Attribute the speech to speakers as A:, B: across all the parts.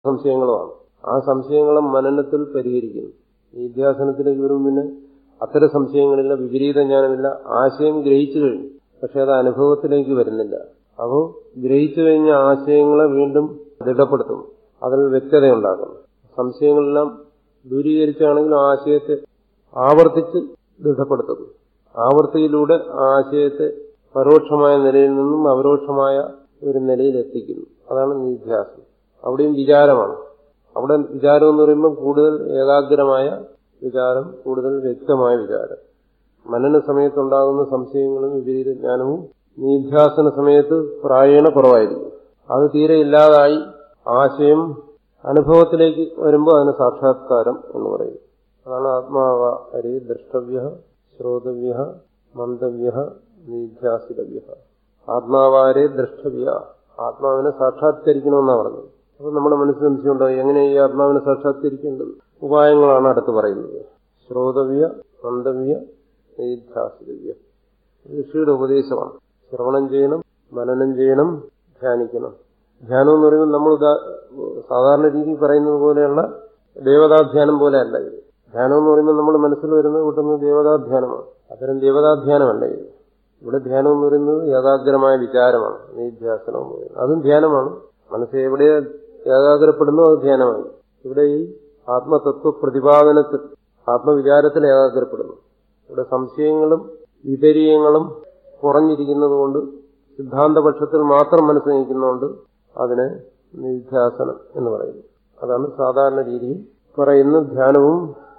A: സംശയങ്ങളുമാണ് ആ സംശയങ്ങളും മനനത്തിൽ പരിഹരിക്കുന്നു നിധ്യാസനത്തിലേക്ക് വരുമ്പോൾ പിന്നെ അത്തരം സംശയങ്ങളില്ല വിപരീത ജ്ഞാനമില്ല ആശയം ഗ്രഹിച്ചു കഴിഞ്ഞു പക്ഷെ അത് അനുഭവത്തിലേക്ക് വരുന്നില്ല അപ്പോൾ ഗ്രഹിച്ചു കഴിഞ്ഞ ആശയങ്ങളെ വീണ്ടും ദൃഢപ്പെടുത്തുന്നു അതിൽ വ്യക്തതയുണ്ടാക്കുന്നു സംശയങ്ങളെല്ലാം ദൂരീകരിച്ചാണെങ്കിലും ആശയത്തെ ആവർത്തിച്ച് ദൃഢപ്പെടുത്തുന്നു ആവർത്തിയിലൂടെ ആശയത്തെ പരോക്ഷമായ നിലയിൽ നിന്നും അപരോക്ഷമായ ഒരു നിലയിൽ എത്തിക്കുന്നു അതാണ് നിധ്യാസം അവിടെയും വിചാരമാണ് അവിടെ വിചാരം എന്ന് പറയുമ്പോൾ കൂടുതൽ ഏകാഗ്രമായ വിചാരം കൂടുതൽ വ്യക്തമായ വിചാരം മനന സമയത്തുണ്ടാകുന്ന സംശയങ്ങളും വിപരീത ജ്ഞാനവും നിധ്യാസന സമയത്ത് പ്രായേണ കുറവായിരിക്കും അത് തീരെ ഇല്ലാതായി ആശയം അനുഭവത്തിലേക്ക് വരുമ്പോൾ അതിന് സാക്ഷാത്കാരം എന്ന് പറയും അതാണ് ആത്മാവ ഹരി ദ്രഷ്ടവ്യ ശ്രോതവ്യ മന്ദവ്യ നിധ്യാസിതവ്യ ആത്മാവാരെ ദ്രഷ്ടവ്യ ആത്മാവിനെ സാക്ഷാത്കരിക്കണമെന്നാണ് പറഞ്ഞത് അപ്പൊ നമ്മുടെ മനസ്സിൽ സംശയമുണ്ടോ എങ്ങനെ ഈ ആത്മാവിനെ സാക്ഷാത്കരിക്കേണ്ടത് ഉപായങ്ങളാണ് അടുത്ത് പറയുന്നത് ശ്രോതവ്യ മന്ദവ്യ നിധ്യാസിതവ്യ ഋഷിയുടെ ഉപദേശമാണ് ശ്രവണം ചെയ്യണം മനനം ചെയ്യണം ധ്യാനിക്കണം ധ്യാനം എന്ന് പറയുമ്പോൾ നമ്മൾ സാധാരണ രീതിയിൽ പറയുന്നത് പോലെയുള്ള ദേവതാധ്യാനം പോലെ അല്ല ഇത് ധ്യാനം എന്ന് പറയുമ്പോൾ നമ്മുടെ മനസ്സിൽ വരുന്നത് കൂട്ടുന്നത് ദേവതാധ്യാനമാണ് അത്തരം ദേവതാധ്യാനമല്ല ഇത് ഇവിടെ ധ്യാനം എന്ന് പറയുന്നത് ഏകാഗ്രമായ വിചാരമാണ് നിധ്യാസനം എന്ന് പറയുന്നത് അതും ധ്യാനമാണ് മനസ്സ് എവിടെ ഏകാഗ്രപ്പെടുന്നോ അത് ധ്യാനമായി ഇവിടെ ഈ ആത്മതത്വ പ്രതിപാദനത്തിൽ ആത്മവിചാരത്തിൽ ഏകാഗ്രപ്പെടുന്നു ഇവിടെ സംശയങ്ങളും വിപരീയങ്ങളും കുറഞ്ഞിരിക്കുന്നത് കൊണ്ട് സിദ്ധാന്തപക്ഷത്തിൽ മാത്രം മനസ്സ് നയിക്കുന്നതുകൊണ്ട് അതിനെ നിധ്യാസനം എന്ന് പറയുന്നു അതാണ് സാധാരണ രീതിയിൽ പറയുന്ന ധ്യാനവും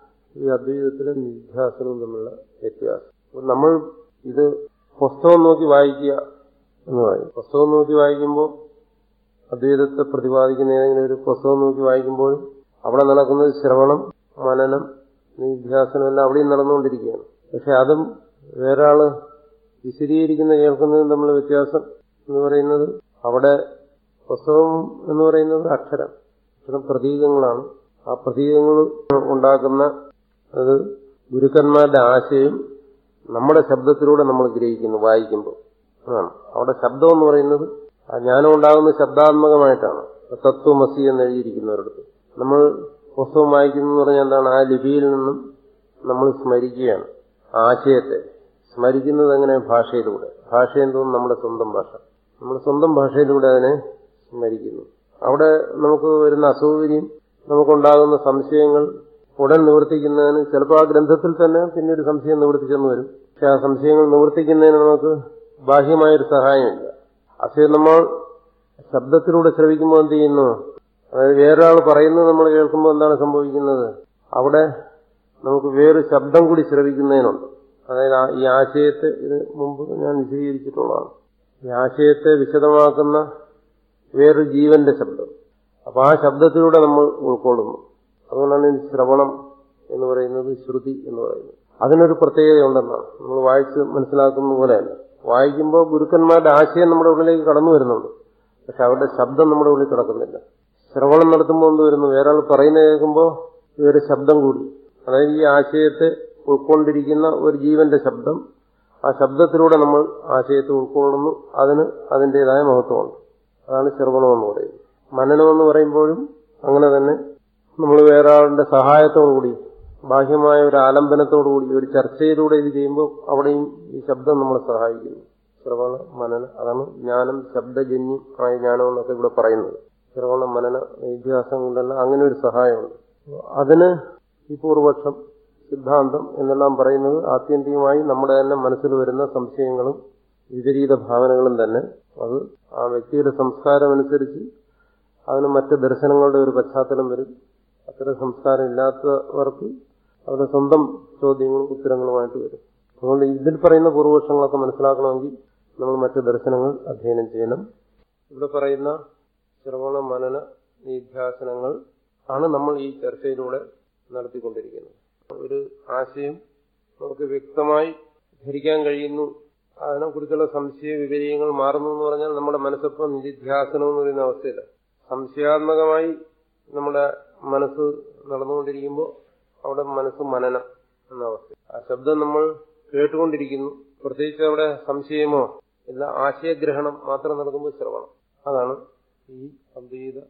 A: ഈ അദ്വൈതത്തിലെ നിധ്യാസനവും തമ്മിലുള്ള വ്യത്യാസം നമ്മൾ ഇത് പുസ്തകം നോക്കി വായിക്കുക എന്ന് പറയും പുസ്തകം നോക്കി വായിക്കുമ്പോൾ അദ്വൈതത്തെ പ്രതിപാദിക്കുന്ന ഏതെങ്കിലും ഒരു പുസ്തകം നോക്കി വായിക്കുമ്പോൾ അവിടെ നടക്കുന്നത് ശ്രവണം മനനം നിധ്യാസനം എല്ലാം അവിടെയും നടന്നുകൊണ്ടിരിക്കുകയാണ് പക്ഷെ അതും വേറൊരാള് വിശദീകരിക്കുന്ന കേൾക്കുന്നതും തമ്മിലുള്ള വ്യത്യാസം എന്ന് പറയുന്നത് അവിടെ പുസ്തകം എന്ന് പറയുന്നത് അക്ഷരം അക്ഷരം പ്രതീകങ്ങളാണ് ആ പ്രതീകങ്ങൾ ഉണ്ടാക്കുന്ന അത് ഗുരുക്കന്മാരുടെ ആശയം നമ്മുടെ ശബ്ദത്തിലൂടെ നമ്മൾ ഗ്രഹിക്കുന്നു വായിക്കുമ്പോൾ ആണ് അവിടെ ശബ്ദം എന്ന് പറയുന്നത് ആ ജ്ഞാനം ഉണ്ടാകുന്ന ശബ്ദാത്മകമായിട്ടാണ് തത്വമസി എന്ന് എഴുതിയിരിക്കുന്നവരടുത്ത് നമ്മൾ പുസ്തകം വായിക്കുന്നു പറഞ്ഞാൽ എന്താണ് ആ ലിപിയിൽ നിന്നും നമ്മൾ സ്മരിക്കുകയാണ് ആശയത്തെ സ്മരിക്കുന്നത് എങ്ങനെ ഭാഷയിലൂടെ ഭാഷ എന്തോന്നും നമ്മുടെ സ്വന്തം ഭാഷ നമ്മുടെ സ്വന്തം ഭാഷയിലൂടെ അതിനെ സ്മരിക്കുന്നു അവിടെ നമുക്ക് വരുന്ന അസൗകര്യം നമുക്കുണ്ടാകുന്ന സംശയങ്ങൾ ഉടൻ നിവർത്തിക്കുന്നതിന് ചിലപ്പോൾ ആ ഗ്രന്ഥത്തിൽ തന്നെ പിന്നീട് സംശയം നിവർത്തിച്ചെന്ന് വരും പക്ഷെ ആ സംശയങ്ങൾ നിവർത്തിക്കുന്നതിന് നമുക്ക് ബാഹ്യമായൊരു സഹായമില്ല പക്ഷേ നമ്മൾ ശബ്ദത്തിലൂടെ ശ്രവിക്കുമ്പോൾ എന്ത് ചെയ്യുന്നു അതായത് വേറൊരാൾ പറയുന്നത് നമ്മൾ കേൾക്കുമ്പോൾ എന്താണ് സംഭവിക്കുന്നത് അവിടെ നമുക്ക് വേറൊരു ശബ്ദം കൂടി ശ്രവിക്കുന്നതിനുണ്ട് അതായത് ഈ ആശയത്തെ ഇത് മുമ്പ് ഞാൻ വിശദീകരിച്ചിട്ടുള്ളതാണ് ഈ ആശയത്തെ വിശദമാക്കുന്ന വേറൊരു ജീവന്റെ ശബ്ദം അപ്പൊ ആ ശബ്ദത്തിലൂടെ നമ്മൾ ഉൾക്കൊള്ളുന്നു അതുകൊണ്ടാണ് ഈ ശ്രവണം എന്ന് പറയുന്നത് ശ്രുതി എന്ന് പറയുന്നത് അതിനൊരു പ്രത്യേകതയുണ്ടെന്നാണ് നമ്മൾ വായിച്ച് മനസ്സിലാക്കുന്ന പോലെയല്ല വായിക്കുമ്പോൾ ഗുരുക്കന്മാരുടെ ആശയം നമ്മുടെ ഉള്ളിലേക്ക് കടന്നു വരുന്നുണ്ട് പക്ഷെ അവരുടെ ശബ്ദം നമ്മുടെ ഉള്ളിൽ കിടക്കുന്നില്ല ശ്രവണം നടത്തുമ്പോൾ എന്ത് വരുന്നു വേറെ ആൾ പറയുന്നത് കേൾക്കുമ്പോൾ വേറെ ശബ്ദം കൂടി അതായത് ഈ ആശയത്തെ ഉൾക്കൊണ്ടിരിക്കുന്ന ഒരു ജീവന്റെ ശബ്ദം ആ ശബ്ദത്തിലൂടെ നമ്മൾ ആശയത്തെ ഉൾക്കൊള്ളുന്നു അതിന് അതിൻ്റെതായ മഹത്വമുണ്ട് അതാണ് ശ്രവണം എന്ന് പറയുന്നത് മനനം എന്ന് പറയുമ്പോഴും അങ്ങനെ തന്നെ നമ്മൾ വേറെ ആളുടെ സഹായത്തോടുകൂടി ബാഹ്യമായ ഒരു ആലംബനത്തോടുകൂടി ഒരു ചർച്ചയിലൂടെ ഇത് ചെയ്യുമ്പോൾ അവിടെയും ഈ ശബ്ദം നമ്മളെ സഹായിക്കുന്നു ശ്രവണ മനന അതാണ് ജ്ഞാനം ശബ്ദജന്യം ആയ ജ്ഞാനം എന്നൊക്കെ ഇവിടെ പറയുന്നത് ശ്രവണ മനന ഇതിഹാസം കൊണ്ടല്ല അങ്ങനെ ഒരു സഹായമുണ്ട് അതിന് ഈ പൂർവപക്ഷം സിദ്ധാന്തം എന്നെല്ലാം പറയുന്നത് ആത്യന്തികമായി നമ്മുടെ തന്നെ മനസ്സിൽ വരുന്ന സംശയങ്ങളും വിപരീത ഭാവനകളും തന്നെ അത് ആ വ്യക്തിയുടെ സംസ്കാരമനുസരിച്ച് അതിന് മറ്റ് ദർശനങ്ങളുടെ ഒരു പശ്ചാത്തലം വരും അത്തരം സംസ്കാരം ഇല്ലാത്തവർക്ക് അവരുടെ സ്വന്തം ചോദ്യങ്ങളും ഉത്തരങ്ങളുമായിട്ട് വരും അതുകൊണ്ട് ഇതിൽ പറയുന്ന പൂർവപക്ഷങ്ങളൊക്കെ മനസ്സിലാക്കണമെങ്കിൽ നമ്മൾ മറ്റ് ദർശനങ്ങൾ അധ്യയനം ചെയ്യണം ഇവിടെ പറയുന്ന ശ്രവണ മനന നിധ്യാസനങ്ങൾ ആണ് നമ്മൾ ഈ ചർച്ചയിലൂടെ നടത്തിക്കൊണ്ടിരിക്കുന്നത് ഒരു ആശയം നമുക്ക് വ്യക്തമായി ധരിക്കാൻ കഴിയുന്നു അതിനെക്കുറിച്ചുള്ള സംശയ വിപരീയങ്ങൾ മാറുന്നു എന്ന് പറഞ്ഞാൽ നമ്മുടെ മനസ്സിപ്പം നിധിധ്യാസനം എന്ന് പറയുന്ന അവസ്ഥയില്ല സംശയാത്മകമായി നമ്മുടെ മനസ്സ് നടന്നുകൊണ്ടിരിക്കുമ്പോൾ അവിടെ മനസ്സ് മനനം എന്ന അവസ്ഥ ആ ശബ്ദം നമ്മൾ കേട്ടുകൊണ്ടിരിക്കുന്നു പ്രത്യേകിച്ച് അവിടെ സംശയമോ ഇല്ല ആശയഗ്രഹണം മാത്രം നടക്കുമ്പോൾ ശ്രവണം അതാണ് ഈ അദ്വൈത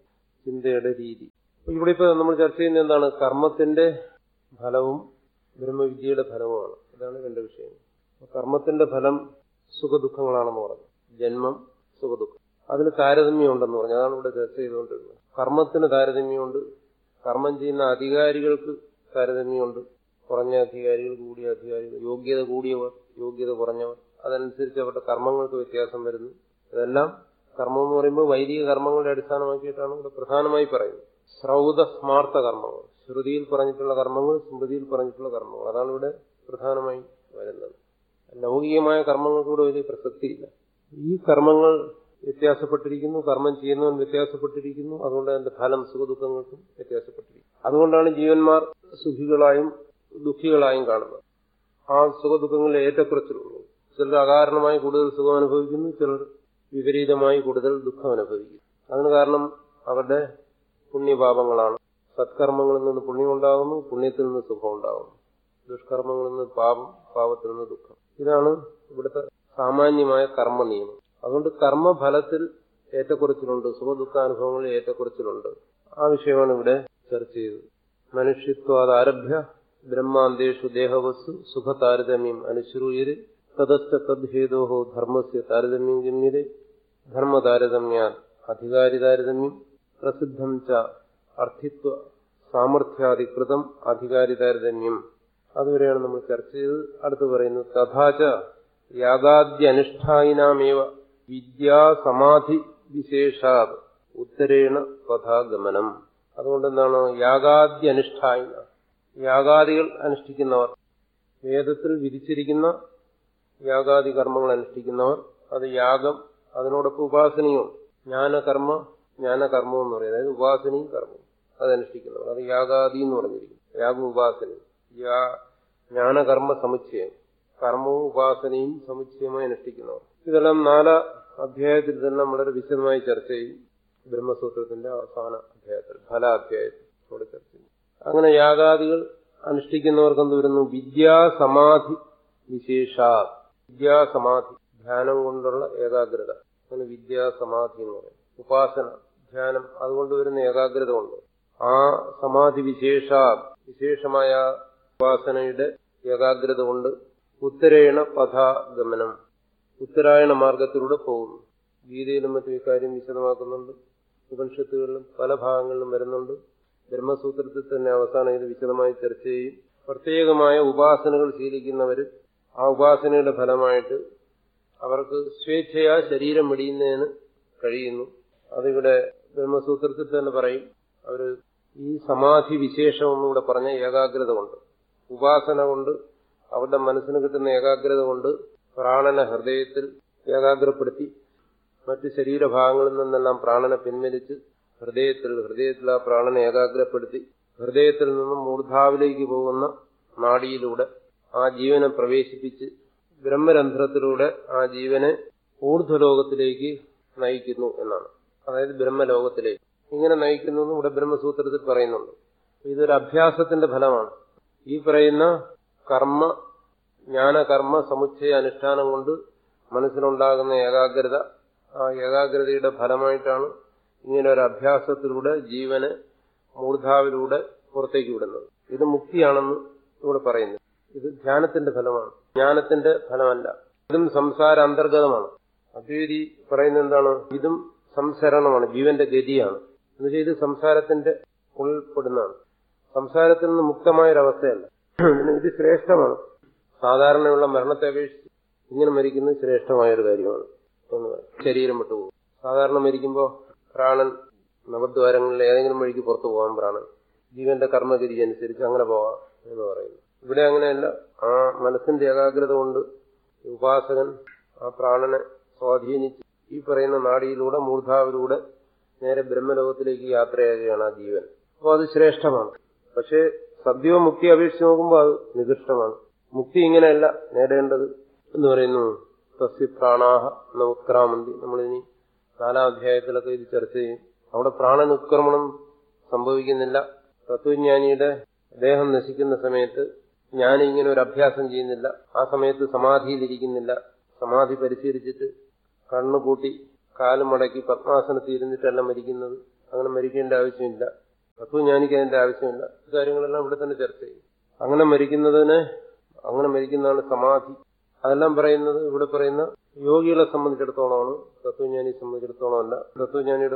A: ചിന്തയുടെ രീതി അപ്പൊ ഇവിടെ ഇപ്പൊ നമ്മൾ ചർച്ച ചെയ്യുന്നത് എന്താണ് കർമ്മത്തിന്റെ ഫലവും ബ്രഹ്മവിദ്യയുടെ ഫലവുമാണ് ഇതാണ് രണ്ട് വിഷയം അപ്പൊ കർമ്മത്തിന്റെ ഫലം സുഖദുഃഖങ്ങളാണെന്ന് പറഞ്ഞു ജന്മം സുഖദുഃഖം അതിന് താരതമ്യമുണ്ടെന്ന് പറഞ്ഞു അതാണ് ഇവിടെ ചർച്ച ചെയ്തുകൊണ്ടിരുന്നത് കർമ്മത്തിന് താരതമ്യമുണ്ട് കർമ്മം ചെയ്യുന്ന അധികാരികൾക്ക് താരതമ്യമുണ്ട് കുറഞ്ഞ അധികാരികൾ കൂടിയ അധികാരികൾ യോഗ്യത കൂടിയവർ യോഗ്യത കുറഞ്ഞവർ അതനുസരിച്ച് അവരുടെ കർമ്മങ്ങൾക്ക് വ്യത്യാസം വരുന്നു ഇതെല്ലാം കർമ്മം എന്ന് പറയുമ്പോൾ വൈദിക കർമ്മങ്ങളുടെ അടിസ്ഥാനമാക്കിയിട്ടാണ് ഇവിടെ പ്രധാനമായി പറയുന്നത് ശ്രൗത സ്മാർത്ഥ കർമ്മങ്ങൾ ശ്രുതിയിൽ പറഞ്ഞിട്ടുള്ള കർമ്മങ്ങൾ സ്മൃതിയിൽ പറഞ്ഞിട്ടുള്ള കർമ്മങ്ങൾ അതാണ് ഇവിടെ പ്രധാനമായി വരുന്നത് ലൗകികമായ കർമ്മങ്ങൾക്ക് ഇവിടെ വലിയ പ്രസക്തിയില്ല ഈ കർമ്മങ്ങൾ വ്യത്യാസപ്പെട്ടിരിക്കുന്നു കർമ്മം ചെയ്യുന്നവൻ വ്യത്യാസപ്പെട്ടിരിക്കുന്നു അതുകൊണ്ട് അതിന്റെ ഫലം സുഖദുഃഖങ്ങൾക്കും വ്യത്യാസപ്പെട്ടിരിക്കുന്നു അതുകൊണ്ടാണ് ജീവന്മാർ സുഖികളായും ദുഃഖികളായും കാണുന്നത് ആ സുഖദുഃഖങ്ങളിൽ ഏറ്റക്കുറച്ചിലുള്ളൂ ചിലർ അകാരണമായി കൂടുതൽ സുഖം അനുഭവിക്കുന്നു ചിലർ വിപരീതമായി കൂടുതൽ ദുഃഖം അനുഭവിക്കുന്നു അതിന് കാരണം അവരുടെ പുണ്യപാപങ്ങളാണ് സത്കർമ്മങ്ങളിൽ നിന്ന് പുണ്യം ഉണ്ടാകുന്നു പുണ്യത്തിൽ നിന്ന് സുഖം ഉണ്ടാകുന്നു ദുഷ്കർമ്മങ്ങളിൽ നിന്ന് പാപം പാപത്തിൽ നിന്ന് ദുഃഖം ഇതാണ് ഇവിടുത്തെ സാമാന്യമായ കർമ്മ നിയമം അതുകൊണ്ട് കർമ്മഫലത്തിൽ ഏറ്റക്കുറച്ചിലുണ്ട് സുഖദുഃഖാനുഭവങ്ങളിൽ ഏറ്റക്കുറച്ചിലുണ്ട് ആ വിഷയമാണ് ഇവിടെ ചർച്ച ചെയ്തത് മനുഷ്യത്വാത് ആരഭ്യ ബ്രഹ്മാന്തേഷു ദേഹവസ്തു സുഖതാരതമ്യം അനുശ്രൂയര് തതസ്ഥ തദ്ഹേതോ ധർമ്മസ്യ താരതമ്യം ഗമ്യതേ ധർമ്മതാരതമ്യാ അധികാരി താരതമ്യം പ്രസിദ്ധം ച അർത്ഥിത്വ സാമർഥ്യാധികൃതം അധികാരി താരതമ്യം അതുവരെയാണ് നമ്മൾ ചർച്ച ചെയ്തത് അടുത്ത് പറയുന്നു തഥാച യാഗാദ്യനുഷ്ഠായിനാമേവ വിദ്യാസമാധി വിശേഷാത് ഉത്തരേണ തഥാഗമനം അതുകൊണ്ട് എന്താണ് യാഗാദ്യനുഷ്ഠായിന യാഗാദികൾ അനുഷ്ഠിക്കുന്നവർ വേദത്തിൽ വിധിച്ചിരിക്കുന്ന യാഗാദി കർമ്മങ്ങൾ അനുഷ്ഠിക്കുന്നവർ അത് യാഗം അതിനോടൊപ്പം ഉപാസനയും ജ്ഞാനകർമ്മ ജ്ഞാനകർമ്മം എന്ന് പറയും അതായത് ഉപാസനയും കർമ്മവും അതനുഷ്ഠിക്കുന്നവർ അത് യാഗാദി എന്ന് പറഞ്ഞിരിക്കും യാഗ ഉപാസനയും ജ്ഞാനകർമ്മ സമുച്ചയം കർമ്മവും ഉപാസനയും സമുച്ചയമായി അനുഷ്ഠിക്കുന്നവർ ഇതെല്ലാം നാലാ അധ്യായത്തിൽ തന്നെ വളരെ വിശദമായി ചർച്ച ചെയ്യും ബ്രഹ്മസൂത്രത്തിന്റെ അവസാന അധ്യായത്തിൽ ഫല അധ്യായത്തിൽ ഇവിടെ ചർച്ച ചെയ്യും അങ്ങനെ യാഗാദികൾ അനുഷ്ഠിക്കുന്നവർക്ക് എന്ത് വരുന്നു വിദ്യാസമാധി വിശേഷ വിദ്യാസമാധി ധ്യാനം കൊണ്ടുള്ള ഏകാഗ്രത അങ്ങനെ വിദ്യാസമാധി എന്ന് പറയും ഉപാസന ധ്യാനം അതുകൊണ്ട് വരുന്ന ഏകാഗ്രത കൊണ്ട് ആ സമാധി വിശേഷ വിശേഷമായ ഉപാസനയുടെ ഏകാഗ്രത കൊണ്ട് ഉത്തരേണ പഥാഗമനം ഉത്തരായണ മാർഗത്തിലൂടെ പോകുന്നു ഗീതയിലും മറ്റും ഇക്കാര്യം വിശദമാക്കുന്നുണ്ട് ഉപനിഷത്തുകളിലും പല ഭാഗങ്ങളിലും വരുന്നുണ്ട് ബ്രഹ്മസൂത്രത്തിൽ തന്നെ അവസാനം ഇത് വിശദമായി ചർച്ച ചെയ്യും പ്രത്യേകമായ ഉപാസനകൾ ശീലിക്കുന്നവർ ആ ഉപാസനയുടെ ഫലമായിട്ട് അവർക്ക് സ്വേച്ഛയാ ശരീരം വെടിയുന്നതിന് കഴിയുന്നു അതിവിടെ ബ്രഹ്മസൂത്രത്തിൽ തന്നെ പറയും അവര് ഈ സമാധി വിശേഷം ഒന്നുകൂടെ പറഞ്ഞ ഏകാഗ്രത കൊണ്ട് ഉപാസന കൊണ്ട് അവരുടെ മനസ്സിന് കിട്ടുന്ന ഏകാഗ്രത കൊണ്ട് പ്രാണന ഹൃദയത്തിൽ ഏകാഗ്രപ്പെടുത്തി മറ്റ് ശരീരഭാഗങ്ങളിൽ നിന്നെല്ലാം പ്രാണനെ പിൻവലിച്ച് ഹൃദയത്തിൽ ഹൃദയത്തിൽ ആ പ്രാണനെ ഏകാഗ്രപ്പെടുത്തി ഹൃദയത്തിൽ നിന്നും മൂർധാവിലേക്ക് പോകുന്ന നാഡിയിലൂടെ ആ ജീവനെ പ്രവേശിപ്പിച്ച് ബ്രഹ്മരന്ധ്രത്തിലൂടെ ആ ജീവനെ ഊർധ്വലോകത്തിലേക്ക് നയിക്കുന്നു എന്നാണ് അതായത് ബ്രഹ്മലോകത്തിലേക്ക് ഇങ്ങനെ നയിക്കുന്നു എന്ന് ഇവിടെ ബ്രഹ്മസൂത്രത്തിൽ പറയുന്നുണ്ട് ഇതൊരു അഭ്യാസത്തിന്റെ ഫലമാണ് ഈ പറയുന്ന കർമ്മ ജ്ഞാനകർമ്മ സമുച്ചയ അനുഷ്ഠാനം കൊണ്ട് മനസ്സിലുണ്ടാകുന്ന ഏകാഗ്രത ആ ഏകാഗ്രതയുടെ ഫലമായിട്ടാണ് ഇങ്ങനെ ഒരു അഭ്യാസത്തിലൂടെ ജീവനെ മൂർധാവിലൂടെ പുറത്തേക്ക് വിടുന്നത് ഇത് മുക്തിയാണെന്ന് ഇവിടെ പറയുന്നു ഇത് ധ്യാനത്തിന്റെ ഫലമാണ് ജ്ഞാനത്തിന്റെ ഫലമല്ല ഇതും സംസാര അന്തർഗതമാണ് അദ്വൈതി പറയുന്നത് എന്താണ് ഇതും സംസരണമാണ് ജീവന്റെ ഗതിയാണ് എന്നുവെച്ചാൽ ഇത് സംസാരത്തിന്റെ ഉൾപ്പെടുന്നതാണ് സംസാരത്തിൽ നിന്ന് മുക്തമായൊരവസ്ഥയല്ല ഇത് ശ്രേഷ്ഠമാണ് സാധാരണയുള്ള മരണത്തെ അപേക്ഷിച്ച് ഇങ്ങനെ മരിക്കുന്നത് ശ്രേഷ്ഠമായൊരു കാര്യമാണ് എന്ന് പറയും. ശരീരം വിട്ടുപോകും സാധാരണ മരിക്കുമ്പോൾ പ്രാണൻ നവദ്വാരങ്ങളിൽ ഏതെങ്കിലും വഴിക്ക് പുറത്തു പോകാൻ പ്രാണൻ ജീവന്റെ കർമ്മഗതി അനുസരിച്ച് അങ്ങനെ പോവാം എന്ന് പറയുന്നു ഇവിടെ അങ്ങനെയല്ല ആ മനസ്സിന്റെ ഏകാഗ്രത കൊണ്ട് ഉപാസകൻ ആ പ്രാണനെ സ്വാധീനിച്ച് ഈ പറയുന്ന നാടിയിലൂടെ മൂർധാവിലൂടെ നേരെ ബ്രഹ്മലോകത്തിലേക്ക് യാത്രയാകുകയാണ് ആ ജീവൻ അപ്പോൾ അത് ശ്രേഷ്ഠമാണ് പക്ഷേ സദ്യോ മുക്തി അപേക്ഷിച്ച് നോക്കുമ്പോൾ അത് നികൃഷ്ടമാണ് മുക്തി ഇങ്ങനെയല്ല നേടേണ്ടത് എന്ന് പറയുന്നു സസ്യ പ്രാണാഹ എന്ന ഉത്ക്രാമന്തി നമ്മളിനി നാലാം അധ്യായത്തിലൊക്കെ ഇത് ചർച്ച ചെയ്യും അവിടെ പ്രാണൻ ഉത്ക്രമണം സംഭവിക്കുന്നില്ല തത്വജ്ഞാനിയുടെ ദേഹം നശിക്കുന്ന സമയത്ത് ജ്ഞാനി ഇങ്ങനെ ഒരു അഭ്യാസം ചെയ്യുന്നില്ല ആ സമയത്ത് സമാധിയിലിരിക്കുന്നില്ല സമാധി പരിശീലിച്ചിട്ട് കണ്ണു പൂട്ടി കാലും മടക്കി പത്മാസനത്തിൽ ഇരുന്നിട്ടല്ല മരിക്കുന്നത് അങ്ങനെ മരിക്കേണ്ട ആവശ്യമില്ല തത്വജ്ഞാനിക്ക് അതിന്റെ ആവശ്യമില്ല കാര്യങ്ങളെല്ലാം ഇവിടെ തന്നെ ചർച്ച ചെയ്യും അങ്ങനെ മരിക്കുന്നതിന് അങ്ങനെ മരിക്കുന്നതാണ് സമാധി അതെല്ലാം പറയുന്നത് ഇവിടെ പറയുന്ന യോഗികളെ സംബന്ധിച്ചിടത്തോളമാണ് തത്വജ്ഞാനിയെ സംബന്ധിച്ചിടത്തോളം അല്ല തത്വജ്ഞാനിയുടെ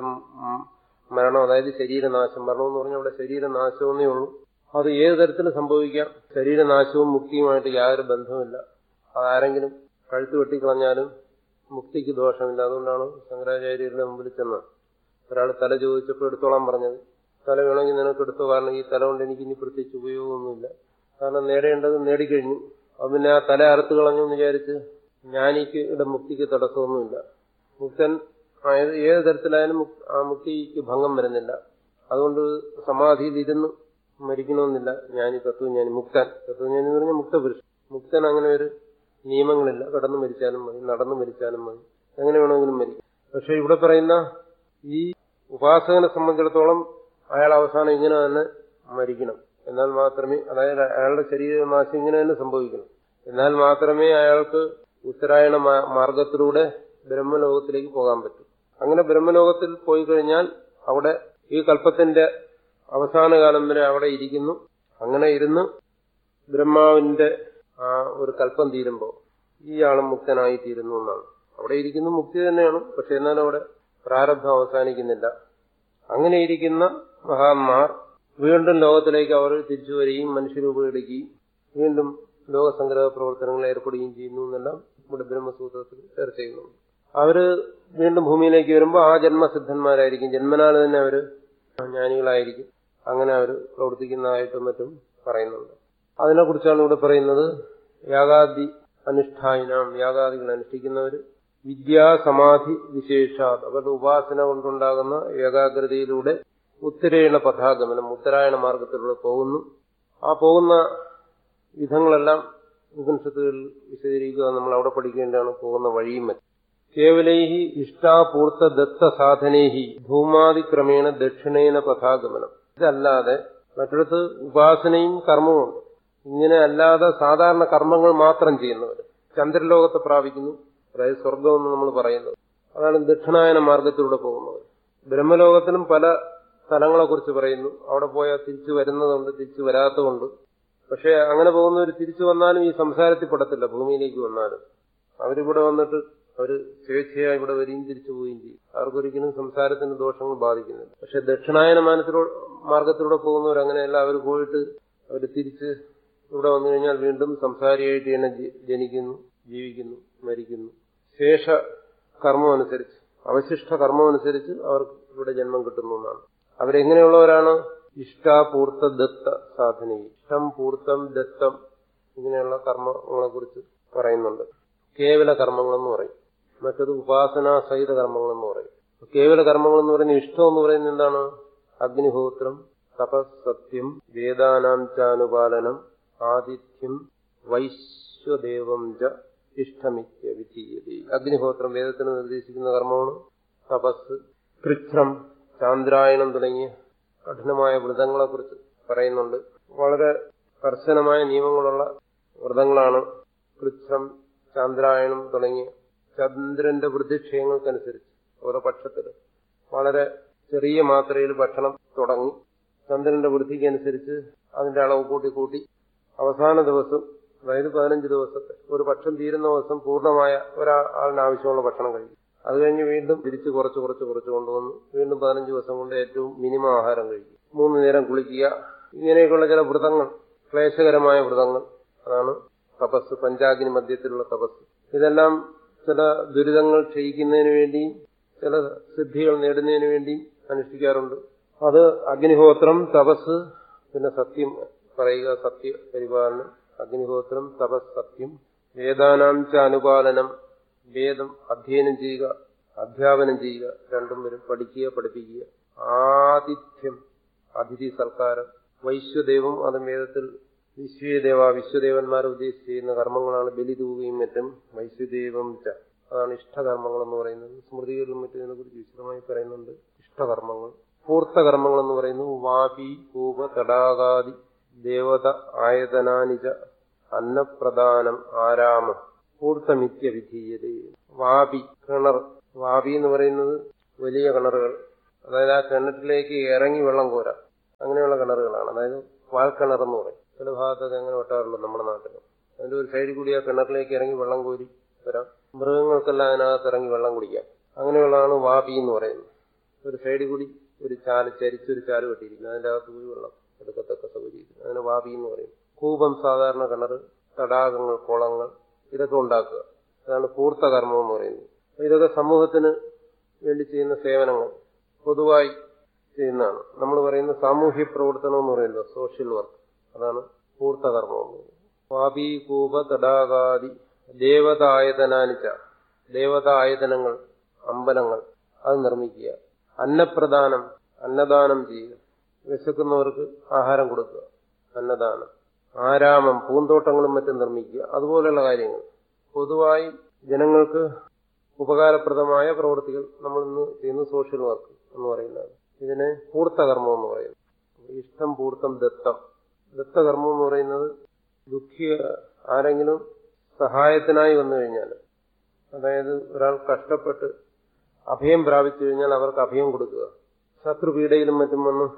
A: മരണം അതായത് ശരീരനാശം മരണം എന്ന് പറഞ്ഞാൽ അവിടെ ശരീരനാശമെന്നേ ഉള്ളൂ അത് ഏത് തരത്തിൽ സംഭവിക്കാം ശരീരനാശവും മുക്തിയുമായിട്ട് യാതൊരു ബന്ധവുമില്ല അതാരെങ്കിലും കഴുത്ത് വെട്ടിക്കളഞ്ഞാലും മുക്തിക്ക് ദോഷമില്ല അതുകൊണ്ടാണ് ശങ്കരാചാര്യരുടെ മുമ്പിൽ ചെന്ന് ഒരാൾ തല ചോദിച്ചപ്പോൾ എടുത്തോളാൻ പറഞ്ഞത് തല വേണമെങ്കിൽ നിനക്ക് എടുത്തോ കാരണം ഈ തല കൊണ്ട് എനിക്ക് ഇനി പ്രത്യേകിച്ച് ഉപയോഗമൊന്നുമില്ല കാരണം നേടേണ്ടത് നേടിക്കഴിഞ്ഞു അത് പിന്നെ ആ തല അറുത്ത് കളഞ്ഞു എന്ന് വിചാരിച്ച് ജ്ഞാനിക്ക് ഇവിടെ മുക്തിക്ക് തടസ്സമൊന്നുമില്ല മുക്തൻ ആയത് ഏത് തരത്തിലായാലും ആ മുക്തിക്ക് ഭംഗം വരുന്നില്ല അതുകൊണ്ട് സമാധിയിൽ ഇരുന്ന് മരിക്കണമെന്നില്ല ജ്ഞാനി തത്വജ്ഞാനി മുക്തൻ തത്വജ്ഞാനി എന്ന് പറഞ്ഞാൽ മുക്തപുരുഷൻ മുക്തൻ അങ്ങനെ ഒരു നിയമങ്ങളില്ല കടന്നു മരിച്ചാലും മതി നടന്നു മരിച്ചാലും മതി എങ്ങനെ വേണമെങ്കിലും മരിക്കും പക്ഷെ ഇവിടെ പറയുന്ന ഈ ഉപാസകനെ സംബന്ധിച്ചിടത്തോളം അയാൾ അവസാനം ഇങ്ങനെ തന്നെ മരിക്കണം എന്നാൽ മാത്രമേ അതായത് അയാളുടെ ശരീരനാശം ഇങ്ങനെ തന്നെ സംഭവിക്കണം എന്നാൽ മാത്രമേ അയാൾക്ക് ഉത്തരായണ മാർഗത്തിലൂടെ ബ്രഹ്മലോകത്തിലേക്ക് പോകാൻ പറ്റൂ അങ്ങനെ ബ്രഹ്മലോകത്തിൽ പോയി കഴിഞ്ഞാൽ അവിടെ ഈ കൽപ്പത്തിന്റെ അവസാന കാലം വരെ അവിടെ ഇരിക്കുന്നു അങ്ങനെ ഇരുന്ന് ബ്രഹ്മാവിന്റെ ആ ഒരു കൽപ്പം തീരുമ്പോൾ ഇയാളും മുക്തനായി തീരുന്നു എന്നാണ് അവിടെ ഇരിക്കുന്ന മുക്തി തന്നെയാണ് പക്ഷെ എന്നാലും അവിടെ പ്രാരബ്ധം അവസാനിക്കുന്നില്ല അങ്ങനെ ഇരിക്കുന്ന മഹാന്മാർ വീണ്ടും ലോകത്തിലേക്ക് അവർ തിരിച്ചു വരികയും മനുഷ്യരൂപം എടുക്കുകയും വീണ്ടും ലോകസംഗ്രഹ പ്രവർത്തനങ്ങളിൽ ഏർപ്പെടുകയും ചെയ്യുന്നു എന്നെല്ലാം ഇവിടെ ബ്രഹ്മസൂത്രത്തിൽ ചർച്ച ചെയ്യുന്നുണ്ട് അവര് വീണ്ടും ഭൂമിയിലേക്ക് വരുമ്പോൾ ആ ജന്മസിദ്ധന്മാരായിരിക്കും ജന്മനാൽ തന്നെ അവര് ജ്ഞാനികളായിരിക്കും അങ്ങനെ അവർ പ്രവർത്തിക്കുന്നതായിട്ടും മറ്റും പറയുന്നുണ്ട് അതിനെക്കുറിച്ചാണ് ഇവിടെ പറയുന്നത് യാഗാദി അനുഷ്ഠായിനാം യാഗാദികൾ അനുഷ്ഠിക്കുന്നവര് വിദ്യാസമാധി വിശേഷാത് അവരുടെ ഉപാസന കൊണ്ടുണ്ടാകുന്ന ഏകാഗ്രതയിലൂടെ ഉത്തരേണ പഥാഗമനം ഉത്തരായണ മാർഗത്തിലൂടെ പോകുന്നു ആ പോകുന്ന വിധങ്ങളെല്ലാം ഉപനിഷത്തുകളിൽ വിശദീകരിക്കുക നമ്മൾ അവിടെ പഠിക്കേണ്ടതാണ് പോകുന്ന വഴിയും മറ്റും കേവലൈഹി ഇഷ്ടാപൂർത്ത ദത്ത സാധനേഹി ധൂമാതിക്രമേണ ദക്ഷിണേന പഥാഗമനം ഇതല്ലാതെ മറ്റിടത്ത് ഉപാസനയും കർമ്മവുമുണ്ട് ഇങ്ങനെ അല്ലാതെ സാധാരണ കർമ്മങ്ങൾ മാത്രം ചെയ്യുന്നവർ ചന്ദ്രലോകത്തെ പ്രാപിക്കുന്നു അതായത് സ്വർഗമെന്ന് നമ്മൾ പറയുന്നത് അതാണ് ദക്ഷിണായന മാർഗത്തിലൂടെ പോകുന്നത് ബ്രഹ്മലോകത്തിലും പല സ്ഥലങ്ങളെക്കുറിച്ച് പറയുന്നു അവിടെ പോയാൽ തിരിച്ചു വരുന്നതുണ്ട് തിരിച്ചു വരാത്തതുണ്ട് പക്ഷെ അങ്ങനെ പോകുന്നവർ തിരിച്ചു വന്നാലും ഈ സംസാരത്തിൽ പെടത്തില്ല ഭൂമിയിലേക്ക് വന്നാലും അവരിവിടെ വന്നിട്ട് അവര് സ്വേച്ഛയായി ഇവിടെ വരികയും തിരിച്ചു പോവുകയും ചെയ്യും അവർക്കൊരിക്കലും സംസാരത്തിന് ദോഷങ്ങൾ ബാധിക്കുന്നില്ല പക്ഷെ ദക്ഷിണായന മാനത്തിലൂടെ മാർഗത്തിലൂടെ പോകുന്നവർ അങ്ങനെയല്ല അവർ പോയിട്ട് അവർ തിരിച്ച് ഇവിടെ വന്നു കഴിഞ്ഞാൽ വീണ്ടും സംസാരിയായിട്ട് തന്നെ ജനിക്കുന്നു ജീവിക്കുന്നു മരിക്കുന്നു ശേഷ കർമ്മം അനുസരിച്ച് അവശിഷ്ട കർമ്മം അനുസരിച്ച് അവർക്ക് ഇവിടെ ജന്മം കിട്ടുന്നു എന്നാണ് അവരെങ്ങനെയുള്ളവരാണ് ഇഷ്ടാപൂർത്ത ദത്ത സാധന ഇഷ്ടം പൂർത്തം ദത്തം ഇങ്ങനെയുള്ള കർമ്മങ്ങളെ കുറിച്ച് പറയുന്നുണ്ട് കേവല കർമ്മങ്ങളെന്ന് പറയും മറ്റത് ഉപാസനാ സഹിത കർമ്മങ്ങളെന്ന് പറയും കേവല കർമ്മങ്ങൾ എന്ന് പറയുന്നത് ഇഷ്ടം എന്ന് പറയുന്നത് എന്താണ് അഗ്നിഹോത്രം തപസ് സത്യം വേദാനാം ചാനുപാലനം ആതിഥ്യം വൈശ്വദേവം ച ഇഷ്ടമിത്യ വിധീയതി അഗ്നിഹോത്രം വേദത്തിന് നിർദ്ദേശിക്കുന്ന കർമ്മമാണ് തപസ് കൃച്ഛ്രം ചാന്ദ്രായണം തുടങ്ങിയ കഠിനമായ വ്രതങ്ങളെ കുറിച്ച് പറയുന്നുണ്ട് വളരെ കർശനമായ നിയമങ്ങളുള്ള വ്രതങ്ങളാണ് കൃച്ഛ്രം ചാന്ദ്രായണം തുടങ്ങിയ ചന്ദ്രന്റെ വൃദ്ധിക്ഷയങ്ങൾക്കനുസരിച്ച് ഓരോ പക്ഷത്തിൽ വളരെ ചെറിയ മാത്രയിൽ ഭക്ഷണം തുടങ്ങി ചന്ദ്രന്റെ വൃദ്ധിക്കനുസരിച്ച് അതിന്റെ അളവ് കൂട്ടി കൂട്ടി അവസാന ദിവസം അതായത് പതിനഞ്ച് ദിവസത്തെ ഒരു പക്ഷം തീരുന്ന ദിവസം പൂർണ്ണമായ ഒരാളിന് ആവശ്യമുള്ള ഭക്ഷണം കഴിക്കും അത് കഴിഞ്ഞ് വീണ്ടും തിരിച്ച് കുറച്ച് കുറച്ച് കുറച്ച് കൊണ്ടുവന്ന് വീണ്ടും പതിനഞ്ച് ദിവസം കൊണ്ട് ഏറ്റവും മിനിമം ആഹാരം കഴിക്കും മൂന്ന് നേരം കുളിക്കുക ഇങ്ങനെയൊക്കെയുള്ള ചില വ്രതങ്ങൾ ക്ലേശകരമായ വ്രതങ്ങൾ അതാണ് തപസ് പഞ്ചാഗ്നി മധ്യത്തിലുള്ള തപസ് ഇതെല്ലാം ചില ദുരിതങ്ങൾ ക്ഷയിക്കുന്നതിന് വേണ്ടിയും ചില സിദ്ധികൾ നേടുന്നതിന് വേണ്ടിയും അനുഷ്ഠിക്കാറുണ്ട് അത് അഗ്നിഹോത്രം തപസ് പിന്നെ സത്യം പറയുക സത്യ പരിപാലനം അഗ്നിഹോത്രം തപസ് സത്യം വേദാനാം ച അനുപാലനം വേദം അധ്യയനം ചെയ്യുക അധ്യാപനം ചെയ്യുക രണ്ടും വരും പഠിക്കുക പഠിപ്പിക്കുക ആതിഥ്യം അതിഥി സൽക്കാരം വൈശ്വദേവം അത് വേദത്തിൽ വിശ്വദേവ വിശ്വദേവന്മാർ ഉദ്ദേശിച്ച് ചെയ്യുന്ന കർമ്മങ്ങളാണ് ബലി തൂവുകയും മറ്റും വൈശ്വദേവം ച അതാണ് ഇഷ്ടകർമ്മങ്ങൾ എന്ന് പറയുന്നത് സ്മൃതികളിലും മറ്റും ഇതിനെക്കുറിച്ച് വിശദമായി പറയുന്നുണ്ട് ഇഷ്ടകർമ്മങ്ങൾ പൂർത്തകർമ്മങ്ങൾ എന്ന് പറയുന്നത് വാപി കൂപ തടാകാദി ദേവത ആയതനാനിജ അന്നപ്രദാനം ആരാമം പൂർത്തമിത്യ വിധീയത വാപി കിണർ വാപി എന്ന് പറയുന്നത് വലിയ കിണറുകൾ അതായത് ആ കിണറ്റിലേക്ക് ഇറങ്ങി വെള്ളം കോരാം അങ്ങനെയുള്ള കിണറുകളാണ് അതായത് വാൽക്കിണർ എന്ന് പറയും ചില ഭാഗത്തൊക്കെ അങ്ങനെ വെട്ടാറുള്ളൂ നമ്മുടെ നാട്ടിൽ അതിന്റെ ഒരു സൈഡിൽ കൂടി ആ കിണറിലേക്ക് ഇറങ്ങി വെള്ളം കോരി വരാം മൃഗങ്ങൾക്കെല്ലാം അതിനകത്ത് ഇറങ്ങി വെള്ളം കുടിക്കാം അങ്ങനെയുള്ളതാണ് വാപി എന്ന് പറയുന്നത് ഒരു സൈഡിൽ കൂടി ഒരു ചാല് ചരിച്ചൊരു ചാല് വെട്ടിയിരിക്കുന്നു അതിന്റെ അകത്ത് കൂടി വെള്ളം എടുക്കത്തക്ക സൗകര്യം അതിന് വാപി എന്ന് പറയും കൂപം സാധാരണ കിണർ തടാകങ്ങൾ കുളങ്ങൾ ഇതൊക്കെ ഉണ്ടാക്കുക അതാണ് പൂർത്തകർമ്മം എന്ന് പറയുന്നത് അപ്പൊ ഇതൊക്കെ സമൂഹത്തിന് വേണ്ടി ചെയ്യുന്ന സേവനങ്ങൾ പൊതുവായി ചെയ്യുന്നതാണ് നമ്മൾ പറയുന്ന സാമൂഹ്യ പ്രവർത്തനം എന്ന് പറയുന്നത് സോഷ്യൽ വർക്ക് അതാണ് പൂർത്തകർമ്മം എന്ന് പറയുന്നത് വാപി കൂപ തടാകാദി ദേവതായതനാനിച്ച ദേവതായതനങ്ങൾ അമ്പലങ്ങൾ അത് നിർമ്മിക്കുക അന്നപ്രദാനം അന്നദാനം ചെയ്യുക വിശക്കുന്നവർക്ക് ആഹാരം കൊടുക്കുക അന്നദാനം ആരാമം പൂന്തോട്ടങ്ങളും മറ്റും നിർമ്മിക്കുക അതുപോലെയുള്ള കാര്യങ്ങൾ പൊതുവായി ജനങ്ങൾക്ക് ഉപകാരപ്രദമായ പ്രവൃത്തികൾ നമ്മൾ ഇന്ന് ചെയ്യുന്ന സോഷ്യൽ വർക്ക് എന്ന് പറയുന്നത് ഇതിനെ പൂർത്തകർമ്മം എന്ന് പറയുന്നു ഇഷ്ടം പൂർത്തം ദത്തം ദത്തകർമ്മം എന്ന് പറയുന്നത് ദുഃഖി ആരെങ്കിലും സഹായത്തിനായി വന്നു കഴിഞ്ഞാൽ അതായത് ഒരാൾ കഷ്ടപ്പെട്ട് അഭയം പ്രാപിച്ചു കഴിഞ്ഞാൽ അവർക്ക് അഭയം കൊടുക്കുക ശത്രുപീഡയിലും മറ്റും വന്ന്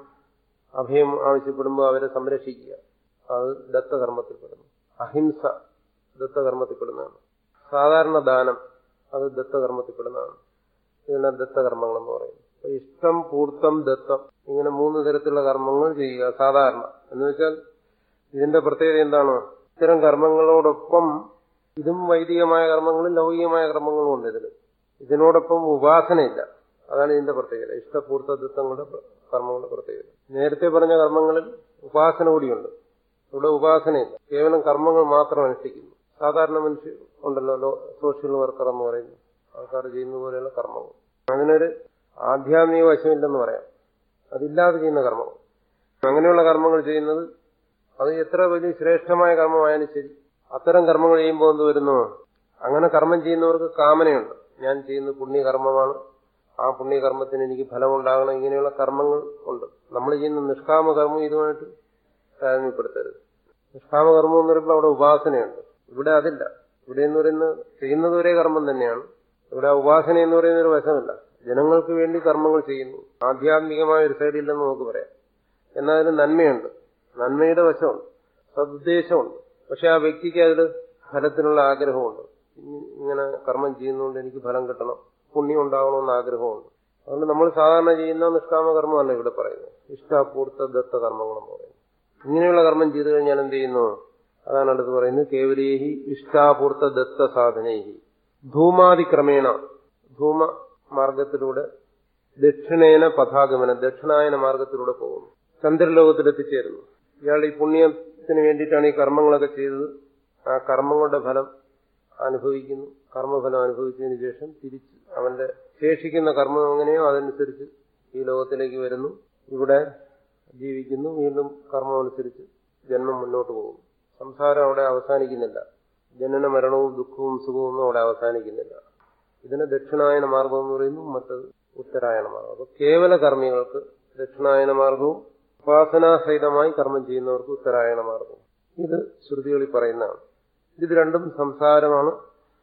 A: അഭയം ആവശ്യപ്പെടുമ്പോൾ അവരെ സംരക്ഷിക്കുക അത് ദത്തകർമ്മത്തിൽപ്പെടുന്നു അഹിംസ ദത്തകർമ്മത്തിൽപ്പെടുന്നതാണ് സാധാരണ ദാനം അത് ദത്തകർമ്മത്തിൽപ്പെടുന്നതാണ് ഇതിനെ ദത്തകർമ്മങ്ങൾ എന്ന് പറയുന്നത് അപ്പൊ ഇഷ്ടം പൂർത്തം ദത്തം ഇങ്ങനെ മൂന്ന് തരത്തിലുള്ള കർമ്മങ്ങൾ ചെയ്യുക സാധാരണ എന്ന് വെച്ചാൽ ഇതിന്റെ പ്രത്യേകത എന്താണ് ഇത്തരം കർമ്മങ്ങളോടൊപ്പം ഇതും വൈദികമായ കർമ്മങ്ങളും ലൗകികമായ കർമ്മങ്ങളും ഉണ്ട് ഇതിൽ ഇതിനോടൊപ്പം ഉപാസനയില്ല അതാണ് ഇതിന്റെ പ്രത്യേകത ഇഷ്ടപൂർത്ത ദത്തങ്ങളുടെ കർമ്മങ്ങളുടെ പ്രത്യേകത നേരത്തെ പറഞ്ഞ കർമ്മങ്ങളിൽ ഉപാസന കൂടിയുണ്ട് ഇവിടെ ഉപാസനയില്ല കേവലം കർമ്മങ്ങൾ മാത്രം അനുഷ്ഠിക്കുന്നു സാധാരണ മനുഷ്യർ ഉണ്ടല്ലോ സോഷ്യൽ വർക്കർ എന്ന് പറയുന്നു ആൾക്കാർ ചെയ്യുന്ന പോലെയുള്ള കർമ്മങ്ങൾ അതിനൊരു ആധ്യാത്മിക വശമില്ലെന്ന് പറയാം അതില്ലാതെ ചെയ്യുന്ന കർമ്മങ്ങൾ അങ്ങനെയുള്ള കർമ്മങ്ങൾ ചെയ്യുന്നത് അത് എത്ര വലിയ ശ്രേഷ്ഠമായ കർമ്മമായാലും ശരി അത്തരം കർമ്മങ്ങൾ ചെയ്യുമ്പോൾ എന്ത് വരുന്നു അങ്ങനെ കർമ്മം ചെയ്യുന്നവർക്ക് കാമനയുണ്ട് ഞാൻ ചെയ്യുന്ന പുണ്യകർമ്മമാണ് ആ പുണ്യകർമ്മത്തിന് എനിക്ക് ഫലമുണ്ടാകണം ഇങ്ങനെയുള്ള കർമ്മങ്ങൾ ഉണ്ട് നമ്മൾ ചെയ്യുന്ന നിഷ്കാമ കർമ്മം ഇതുമായിട്ട് താരതമ്യപ്പെടുത്തരുത് നിഷ്കാമകർമ്മം എന്ന് പറയുമ്പോൾ അവിടെ ഉപാസനയുണ്ട് ഇവിടെ അതില്ല ഇവിടെ എന്ന് പറയുന്നത് ചെയ്യുന്നത് ഒരേ കർമ്മം തന്നെയാണ് ഇവിടെ ഉപാസന എന്ന് പറയുന്ന ഒരു വശമല്ല ജനങ്ങൾക്ക് വേണ്ടി കർമ്മങ്ങൾ ചെയ്യുന്നു ആധ്യാത്മികമായ ഒരു സൈഡില്ലെന്ന് നമുക്ക് പറയാം എന്നാൽ അതിന് നന്മയുണ്ട് നന്മയുടെ വശമുണ്ട് സതുദ്ദേശമുണ്ട് പക്ഷെ ആ വ്യക്തിക്ക് അതിൽ ഫലത്തിനുള്ള ആഗ്രഹമുണ്ട് ഇങ്ങനെ കർമ്മം ചെയ്യുന്നതുകൊണ്ട് എനിക്ക് ഫലം കിട്ടണം പുണ്യം ഉണ്ടാകണമെന്ന് ആഗ്രഹമുണ്ട് അതുകൊണ്ട് നമ്മൾ സാധാരണ ചെയ്യുന്ന നിഷ്കാമ കർമ്മമല്ല ഇവിടെ പറയുന്നത് ഇഷ്ടാപൂർത്ത ദത്ത കർമ്മങ്ങളെന്ന് പറയുന്നത് ഇങ്ങനെയുള്ള കർമ്മം ചെയ്തു കഴിഞ്ഞാൽ എന്ത് ചെയ്യുന്നു അതാണ് അടുത്ത് പറയുന്നത് കേവലേഹി ഇഷ്ടാപൂർത്ത ദത്ത സാധനേഹി ധൂമാതിക്രമേണ ധൂമ മാർഗത്തിലൂടെ ദക്ഷിണേന പഥാഗമനം ദക്ഷിണായന മാർഗത്തിലൂടെ പോകുന്നു ചന്ദ്രലോകത്തിലെത്തിച്ചേരുന്നു ഇയാൾ ഈ പുണ്യത്തിന് വേണ്ടിയിട്ടാണ് ഈ കർമ്മങ്ങളൊക്കെ ചെയ്തത് ആ കർമ്മങ്ങളുടെ ഫലം അനുഭവിക്കുന്നു കർമ്മഫലം അനുഭവിച്ചതിന് ശേഷം തിരിച്ച് അവന്റെ ശേഷിക്കുന്ന കർമ്മം എങ്ങനെയോ അതനുസരിച്ച് ഈ ലോകത്തിലേക്ക് വരുന്നു ഇവിടെ ജീവിക്കുന്നു വീണ്ടും കർമ്മം അനുസരിച്ച് ജന്മം മുന്നോട്ട് പോകുന്നു സംസാരം അവിടെ അവസാനിക്കുന്നില്ല ജനന മരണവും ദുഃഖവും സുഖവും ഒന്നും അവിടെ അവസാനിക്കുന്നില്ല ഇതിന് ദക്ഷിണായന മാർഗം എന്ന് പറയുന്നു മറ്റത് ഉത്തരായണ മാർഗം അപ്പൊ കേവല കർമ്മികൾക്ക് ദക്ഷിണായന മാർഗവും ഉപാസനാസഹിതമായി കർമ്മം ചെയ്യുന്നവർക്ക് ഉത്തരായണ മാർഗവും ഇത് ശ്രുതികളിൽ പറയുന്നതാണ് ഇത് രണ്ടും സംസാരമാണ്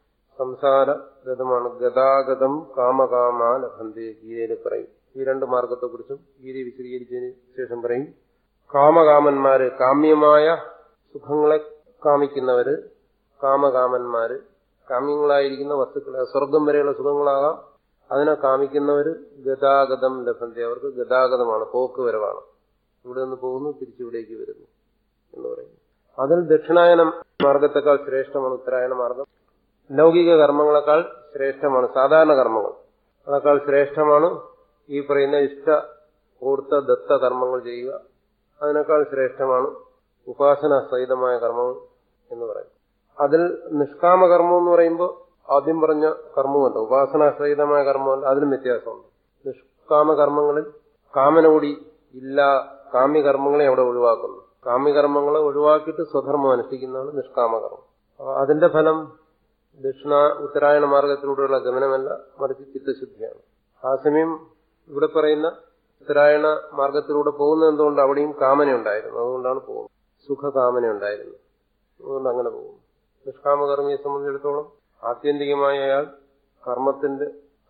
A: സംസാരഗതമാണ് ഗതാഗതം കാമകാമാ ലഭന്തേ ഗീതയിൽ പറയും ഈ രണ്ട് മാർഗത്തെക്കുറിച്ചും ഗീത വിശദീകരിച്ചതിന് ശേഷം പറയും കാമകാമന്മാര് കാമ്യമായ സുഖങ്ങളെ കാമിക്കുന്നവര് കാമകാമന്മാര് കാമ്യങ്ങളായിരിക്കുന്ന വസ്തുക്കളെ സ്വർഗം വരെയുള്ള സുഖങ്ങളാകാം അതിനെ കാമിക്കുന്നവര് ഗതാഗതം ലഭന്തി അവർക്ക് ഗതാഗതമാണ് പോക്ക് വരവാണ് ഇവിടെ നിന്ന് പോകുന്നു തിരിച്ചിവിടേക്ക് വരുന്നു എന്ന് പറയുന്നു അതിൽ ദക്ഷിണായന മാർഗത്തെക്കാൾ ശ്രേഷ്ഠമാണ് ഉത്തരായണ മാർഗം ലൗകിക കർമ്മങ്ങളെക്കാൾ ശ്രേഷ്ഠമാണ് സാധാരണ കർമ്മങ്ങൾ അതേക്കാൾ ശ്രേഷ്ഠമാണ് ഈ പറയുന്ന ഇഷ്ട പൂർത്ത ദത്ത കർമ്മങ്ങൾ ചെയ്യുക അതിനേക്കാൾ ശ്രേഷ്ഠമാണ് ഉപാസന സഹിതമായ കർമ്മങ്ങൾ എന്ന് പറയും അതിൽ നിഷ്കാമ കർമ്മം എന്ന് പറയുമ്പോൾ ആദ്യം പറഞ്ഞ കർമ്മമല്ല ഉപാസന സഹിതമായ കർമ്മമല്ല അതിനും വ്യത്യാസമുണ്ട് നിഷ്കാമ കർമ്മങ്ങളിൽ കാമന കൂടി ഇല്ല കാമ്യകർമ്മങ്ങളെ അവിടെ ഒഴിവാക്കുന്നു കാമ്യകർമ്മങ്ങളെ ഒഴിവാക്കിയിട്ട് സ്വധർമ്മം അനുഷ്ഠിക്കുന്നതാണ് നിഷ്കാമകർമ്മം അതിന്റെ ഫലം ദക്ഷിണ ഉത്തരായണ മാർഗത്തിലൂടെയുള്ള ഗമനമല്ല മറിച്ച് ചിത്തശുദ്ധിയാണ് ആ സമയം ഇവിടെ പറയുന്ന ഉത്തരായണ മാർഗത്തിലൂടെ പോകുന്നത് എന്തുകൊണ്ട് അവിടെയും കാമനയുണ്ടായിരുന്നു അതുകൊണ്ടാണ് പോകുന്നത് സുഖകാമനയുണ്ടായിരുന്നു അതുകൊണ്ട് അങ്ങനെ പോകുന്നു നിഷ്കാമകർമ്മിയെ സംബന്ധിച്ചിടത്തോളം ആത്യന്തികമായ അയാൾ കർമ്മത്തിന്റെ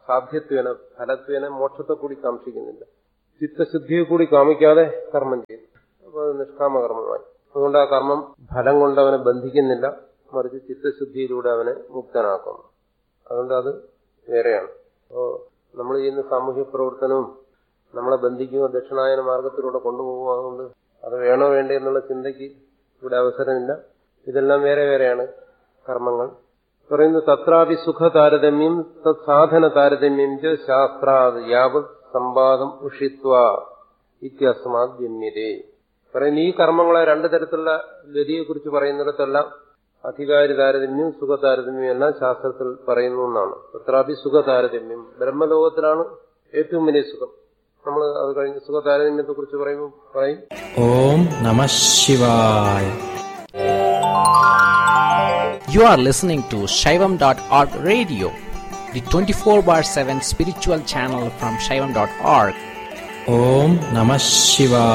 A: സാധ്യത്വേന ഫലത്വേന മോക്ഷത്തെ കൂടി കാക്ഷിക്കുന്നില്ല ചിത്തശുദ്ധിയെ കൂടി കാമിക്കാതെ കർമ്മം ചെയ്യുന്നു അപ്പോൾ അത് നിഷ്കാമകർമ്മമായി അതുകൊണ്ട് ആ കർമ്മം ഫലം കൊണ്ട് അവനെ ബന്ധിക്കുന്നില്ല മറിച്ച് ചിത്തശുദ്ധിയിലൂടെ അവനെ മുക്തനാക്കുന്നു അതുകൊണ്ട് അത് വേറെയാണ് അപ്പോൾ നമ്മൾ ചെയ്യുന്ന സാമൂഹ്യ പ്രവർത്തനവും നമ്മളെ ബന്ധിക്കുകയോ ദക്ഷിണായന മാർഗത്തിലൂടെ കൊണ്ടുപോകുമോ അതുകൊണ്ട് അത് വേണോ വേണ്ടേ എന്നുള്ള ചിന്തയ്ക്ക് ഇവിടെ അവസരമില്ല ഇതെല്ലാം വേറെ വേറെയാണ് കർമ്മങ്ങൾ പറയുന്നു തത്രാപി സുഖ താരതമ്യം തത് സാധന താരതമ്യം ച ശാസ്ത്രാത് യാവത് സംവാദം ഉഷിത്വ ഇത്യസ്മാത് ജന്യതേ പറയുന്നു ഈ കർമ്മങ്ങളെ രണ്ടു തരത്തിലുള്ള ഗതിയെക്കുറിച്ച് പറയുന്നിടത്തെല്ലാം അധികാരി താരതമ്യം സുഖ താരതമ്യം എല്ലാം ശാസ്ത്രത്തിൽ പറയുന്നു എന്നാണ് തത്രാപി സുഖ താരതമ്യം ബ്രഹ്മലോകത്തിലാണ് ഏറ്റവും വലിയ സുഖം നമ്മൾ അത് കഴിഞ്ഞ് സുഖ താരതമ്യത്തെ കുറിച്ച് പറയുമ്പോൾ പറയും
B: ഓം നമ ശിവായ
C: You are listening to Shaivam.org radio, the 24 bar 7 spiritual channel from Shaivam.org.
B: ഓം നമ ശിവായ